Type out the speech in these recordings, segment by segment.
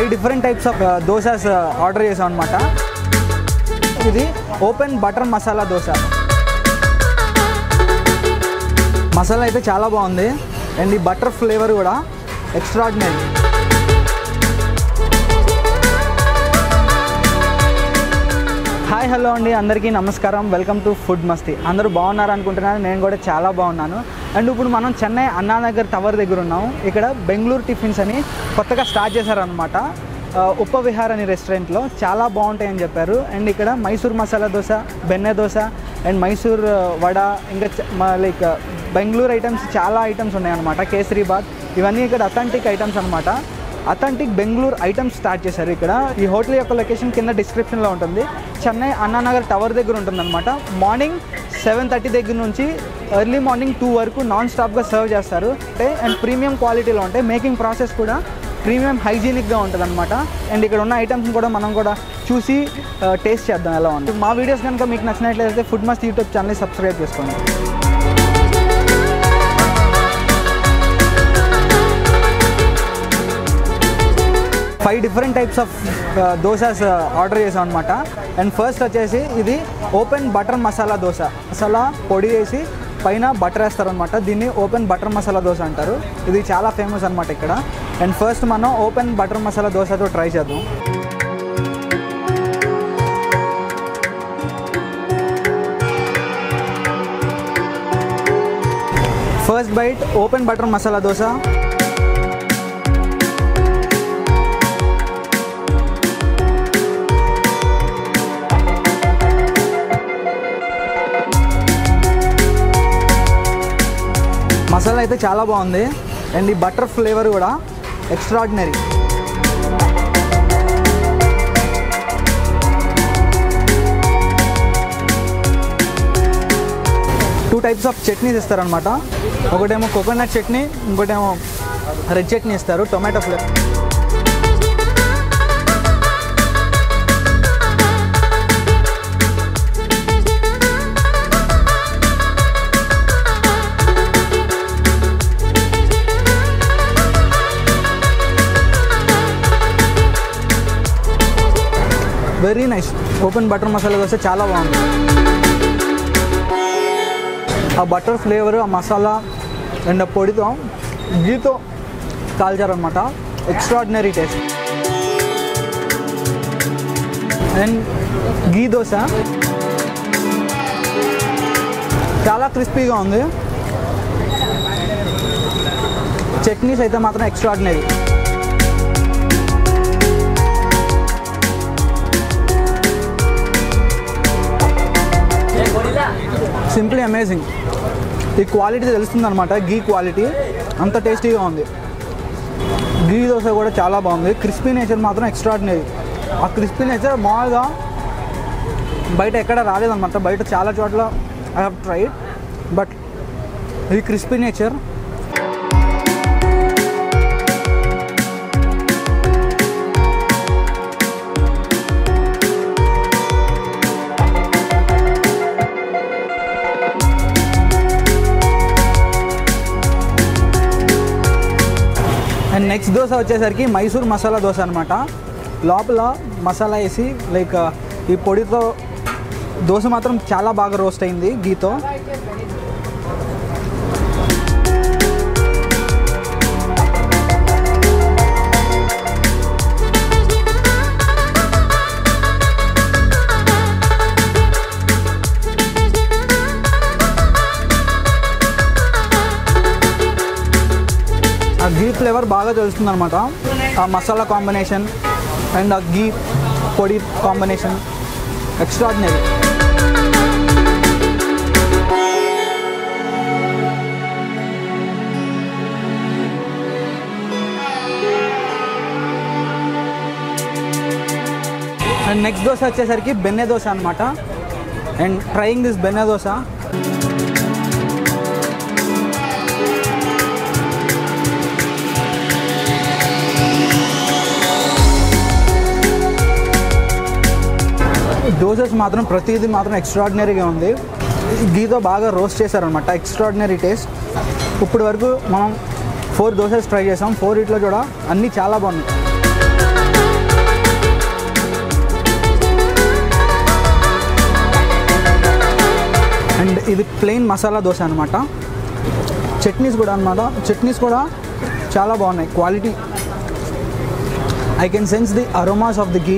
five different types of dosas order చేసాం అనమాట ఇది ఓపెన్ బటర్ మసాలా దోశ మసాలా అయితే చాలా బాగుంది అండ్ ఈ బటర్ ఫ్లేవర్ కూడా ఎక్స్ట్రాడినరీ హాయ్ హలో అండి అందరికీ నమస్కారం వెల్కమ్ టు ఫుడ్ మస్తీ అందరూ బాగున్నారు అనుకుంటున్నాను నేను కూడా చాలా బాగున్నాను అండ్ ఇప్పుడు మనం చెన్నై అన్నానగర్ టవర్ దగ్గర ఉన్నాం ఇక్కడ బెంగళూరు టిఫిన్స్ అని కొత్తగా స్టార్ట్ చేశారనమాట ఉప్ప విహార్ అని రెస్టారెంట్లో చాలా బాగుంటాయని చెప్పారు అండ్ ఇక్కడ మైసూర్ మసాలా దోశ బెన్నె దోశ అండ్ మైసూర్ ఆ, వడ ఇంకా లైక్ బెంగళూరు ఐటమ్స్ చాలా ఐటమ్స్ ఉన్నాయన్నమాట కేసరి బాత్ ఇవన్నీ ఇక్కడ అథెంటిక్ ఐటమ్స్ అనమాట అథెంటిక్ బెంగళూరు ఐటమ్స్ స్టార్ట్ చేశారు ఇక్కడ ఈ హోటల్ యొక్క లొకేషన్ కింద డిస్క్రిప్షన్లో ఉంటుంది చెన్నై అన్నానగర్ టవర్ దగ్గర ఉంటుందన్నమాట మార్నింగ్ సెవెన్ థర్టీ దగ్గర నుంచి ఎర్లీ మార్నింగ్ టూ వరకు నాన్ స్టాప్గా సర్వ్ చేస్తారు అంటే అండ్ ప్రీమియం క్వాలిటీలో ఉంటాయి మేకింగ్ ప్రాసెస్ కూడా ప్రీమియం హైజీనిక్గా ఉంటుంది అనమాట అండ్ ఇక్కడ ఉన్న ఐటమ్స్ కూడా మనం కూడా చూసి టేస్ట్ చేద్దాం ఎలా ఉంది మా వీడియోస్ కనుక మీకు నచ్చినట్లయితే ఫుడ్ మస్ట్ యూట్యూబ్ ఛానల్ని సబ్స్క్రైబ్ చేసుకోండి five different types of dosas order చేసాం అనమాట అండ్ ఫస్ట్ వచ్చేసి ఇది ఓపెన్ బటర్ మసాలా దోశ మసాలా పొడి వేసి పైన బటర్ వేస్తారనమాట దీన్ని ఓపెన్ బటర్ మసాలా దోశ అంటారు ఇది చాలా ఫేమస్ అనమాట ఇక్కడ అండ్ ఫస్ట్ మనం ఓపెన్ బటర్ మసాలా దోశతో ట్రై చేద్దాం first bite open butter masala dosa masala అయితే చాలా బాగుంది అండ్ ఈ బటర్ ఫ్లేవర్ కూడా extraordinary two types of chutneys ఇస్తారనమాట ఒకటేమో కోకోనట్ చట్నీ ఇంకోటేమో రెడ్ చట్నీ ఇస్తారు tomato flavour very nice open butter masala dosa చాలా బాగుంది ఆ బటర్ ఫ్లేవర్ ఆ మసాలా అండ్ ఆ పొడితో గీతో కాల్చారనమాట extraordinary taste and ghee dosa చాలా క్రిస్పీగా ఉంది చట్నీస్ అయితే మాత్రం ఎక్స్ట్రాడినరీ సింప్లీ అమేజింగ్ ఈ క్వాలిటీ తెలుస్తుంది అనమాట గీ క్వాలిటీ అంత టేస్టీగా ఉంది గీ దోశ కూడా చాలా బాగుంది క్రిస్పీ నేచర్ మాత్రం ఎక్స్ట్రాడినరీ ఆ క్రిస్పీ నేచర్ మామూలుగా బయట ఎక్కడ రాలేదన్నమాట బయట చాలా చోట్ల ఐ హ్యావ్ ట్రైడ్ బట్ ఇది crispy nature and next dosa వచ్చేసరికి మైసూర్ మసాలా దోశ అనమాట లోపల మసాలా వేసి లైక్ ఈ పొడితో దోశ మాత్రం చాలా బాగా రోస్ట్ అయింది గీతో ఆ గీ ఫ్లేవర్ బాగా తెలుస్తుంది అనమాట ఆ మసాలా కాంబినేషన్ అండ్ ఆ గీ పొడి combination extraordinary and next dosa వచ్చేసరికి బెన్నె దోశ అనమాట and trying this benne dosa dosas మాత్రం ప్రతిదీ మాత్రం ఎక్స్ట్రాడినరీగా ఉంది గీతో బాగా రోస్ట్ చేశారనమాట ఎక్స్ట్రాడినరీ టేస్ట్ ఇప్పుడు వరకు మనం ఫోర్ దోసెస్ ట్రై చేసాం ఫోర్ ఇట్లో కూడా అన్నీ చాలా బాగున్నాయి ఇది ప్లెయిన్ మసాలా దోశ అనమాట చట్నీస్ కూడా అనమాట చట్నీస్ కూడా చాలా బాగున్నాయి quality I can sense the aromas of the ghee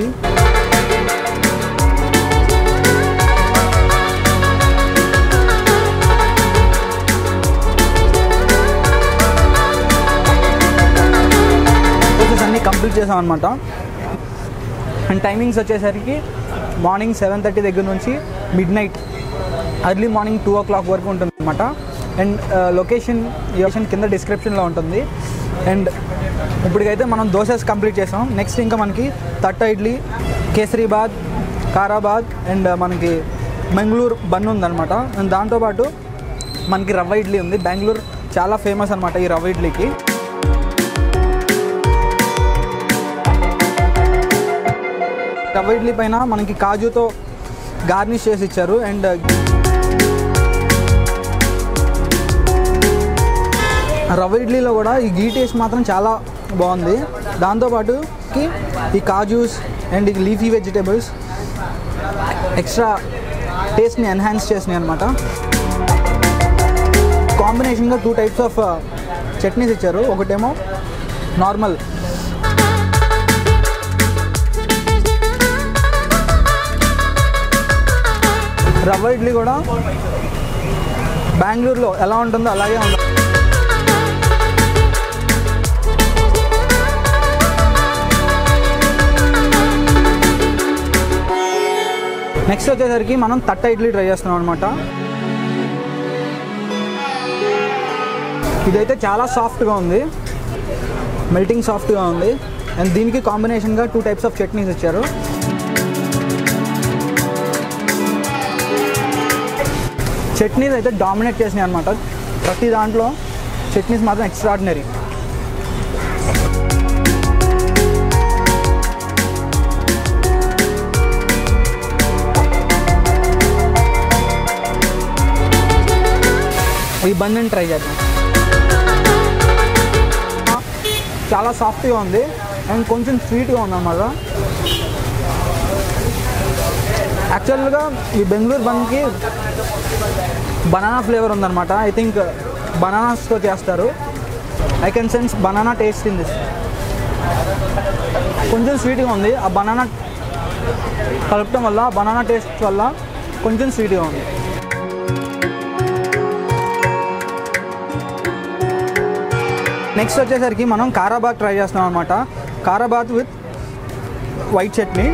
process అన్నీ కంప్లీట్ చేసాం అనమాట అండ్ టైమింగ్స్ వచ్చేసరికి మార్నింగ్ సెవెన్ థర్టీ దగ్గర నుంచి midnight early morning two o'clock వరకు ఉంటుంది అనమాట అండ్ లొకేషన్ ఈ లొకేషన్ కింద డిస్క్రిప్షన్లో ఉంటుంది అండ్ ఇప్పటికైతే మనం దోసెస్ కంప్లీట్ చేసాం నెక్స్ట్ ఇంకా మనకి తట్ట ఇడ్లీ కేసరీబాద్ కారాబాద్ అండ్ మనకి బెంగళూరు బన్ ఉందన్నమాట అండ్ దాంతోపాటు మనకి రవ్వ ఇడ్లీ ఉంది బెంగళూరు చాలా ఫేమస్ అనమాట ఈ రవ్వ ఇడ్లీకి రవ్వ ఇడ్లీ పైన మనకి కాజుతో గార్నిష్ చేసి ఇచ్చారు అండ్ రవ్వ ఇడ్లీలో కూడా ఈ గీ టేస్ట్ మాత్రం చాలా బాగుంది దాంతోపాటు కి ఈ కాజూస్ అండ్ ఈ లీఫీ వెజిటేబుల్స్ ఎక్స్ట్రా టేస్ట్ని ఎన్హాన్స్ చేసినాయి అనమాట కాంబినేషన్గా టూ టైప్స్ ఆఫ్ చట్నీస్ ఇచ్చారు ఒకటేమో నార్మల్ రవ్వ ఇడ్లీ కూడా బెంగళూరులో ఎలా ఉంటుందో అలాగే ఉంటుంది నెక్స్ట్ వచ్చేసరికి మనం తట్ట ఇడ్లీ ట్రై చేస్తున్నాం అనమాట ఇదైతే చాలా సాఫ్ట్గా ఉంది మెల్టింగ్ సాఫ్ట్గా ఉంది అండ్ దీనికి కాంబినేషన్గా టూ టైప్స్ ఆఫ్ చట్నీస్ ఇచ్చారు చట్నీస్ అయితే డామినేట్ చేసినాయి అనమాట ప్రతి దాంట్లో చట్నీస్ మాత్రం ఎక్స్ట్రాడినరీ ఈ బండిని ట్రై చేద్దాం చాలా సాఫ్ట్గా ఉంది అండ్ కొంచెం స్వీట్గా ఉంది అన్నమాట యాక్చువల్గా ఈ బెంగళూరు బన్కి బనానా ఫ్లేవర్ ఉందన్నమాట ఐ థింక్ బనానాస్తో చేస్తారు I can sense banana taste in this కొంచెం స్వీట్గా ఉంది ఆ బనానా కలపటం వల్ల బనానా టేస్ట్ వల్ల కొంచెం స్వీట్గా ఉంది నెక్స్ట్ వచ్చేసరికి మనం కారాబాత్ ట్రై చేస్తున్నాం అనమాట కారాబాత్ విత్ వైట్ చట్నీ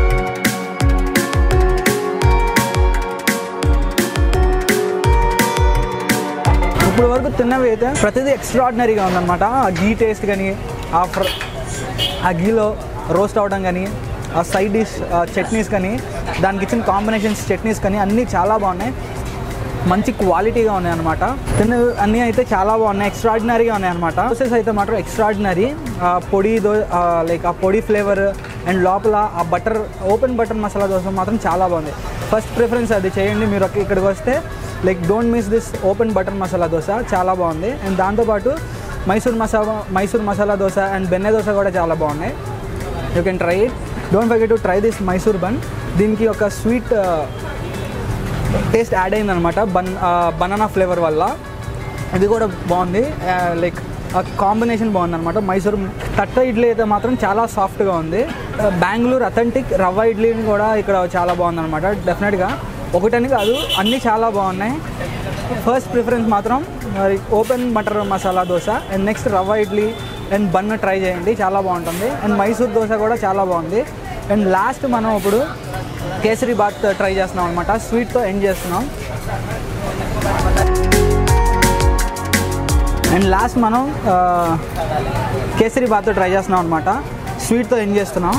ఇప్పుడు వరకు తిన్నవి అయితే ప్రతిదీ ఎక్స్ట్రాడినరీగా ఉందన్నమాట ఆ గీ టేస్ట్ కానీ ఆ ఫ్ర ఆ గీలో రోస్ట్ అవ్వడం కానీ ఆ సైడ్ డిష్ చట్నీస్ కానీ దానికి ఇచ్చిన కాంబినేషన్స్ చట్నీస్ కానీ అన్నీ చాలా బాగున్నాయి మంచి క్వాలిటీగా ఉన్నాయి అనమాట తిన్న అన్నీ అయితే చాలా బాగున్నాయి ఎక్స్ట్రాడినరీగా ఉన్నాయి అనమాట దోసెస్ అయితే మాత్రం ఎక్స్ట్రాడినరీ పొడి దో లైక్ ఆ పొడి ఫ్లేవర్ అండ్ లోపల ఆ butter open butter masala dosa మాత్రం చాలా బాగుంది ఫస్ట్ ప్రిఫరెన్స్ అది చేయండి మీరు ఒక- ఇక్కడికి వస్తే like don't miss this open butter masala dosa చాలా బాగుంది అండ్ దాంతోపాటు మైసూర్ మసాలా మైసూర్ మసాలా దోశ అండ్ బెన్నె దోశ కూడా చాలా బాగున్నాయి you can try it don't forget to try this Mysore bun దీనికి ఒక స్వీట్ టేస్ట్ యాడ్ అయిందనమాట బన్ బనానా ఫ్లేవర్ వల్ల ఇది కూడా బాగుంది లైక్ ఆ కాంబినేషన్ బాగుంది అనమాట మైసూర్ తట్ట ఇడ్లీ అయితే మాత్రం చాలా సాఫ్ట్గా ఉంది బెంగళూరు అథెంటిక్ రవ్వ ఇడ్లీని కూడా ఇక్కడ చాలా బాగుంది అనమాట డెఫినెట్గా ఒకటని కాదు అన్నీ చాలా బాగున్నాయి ఫస్ట్ ప్రిఫరెన్స్ మాత్రం మరి open butter masala dosa and next rava idli and bun try చేయండి చాలా బాగుంటుంది అండ్ మైసూర్ దోశ కూడా చాలా బాగుంది అండ్ లాస్ట్ మనం ఇప్పుడు కేసరి బాత్ ట్రై చేస్తున్నాం అనమాట స్వీట్తో ఎండ్ చేస్తున్నాం అండ్ లాస్ట్ మనం ఆ, కేసరి బాత్తో ట్రై చేస్తున్నాం అనమాట స్వీట్తో ఎండ్ చేస్తున్నాం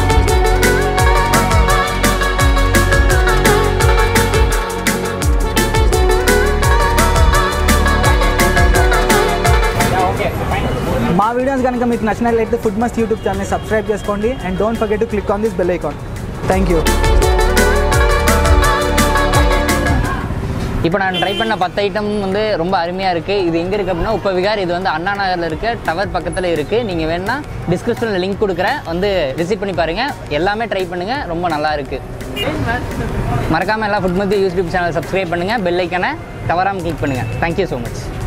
మా వీడియోస్ కనుక మీకు నచ్చినట్లయితే Food Must YouTube channel subscribe చేసుకోండి and don't forget to click on this bell icon thank you இப்போ நான் ட்ரை பண்ண பத்து ஐட்டம் வந்து ரொம்ப அருமையாக இருக்குது இது எங்கே இருக்குது அப்படின்னா உப்ப விகார் இது வந்து அண்ணா நகரில் இருக்க டவர் பக்கத்தில் இருக்குது நீங்கள் வேணா டிஸ்கிரிப்ஷனில் லிங்க் கொடுக்குறேன் வந்து விசிட் பண்ணி பாருங்கள் எல்லாமே ட்ரை பண்ணுங்கள் ரொம்ப நல்லா இருக்குது மறக்காமல் எல்லா Food Must YouTube channel subscribe பண்ணுங்கள் பெல் ஐக்கனை தவறாமல் கிளிக் பண்ணுங்கள் தேங்க்யூ ஸோ மச்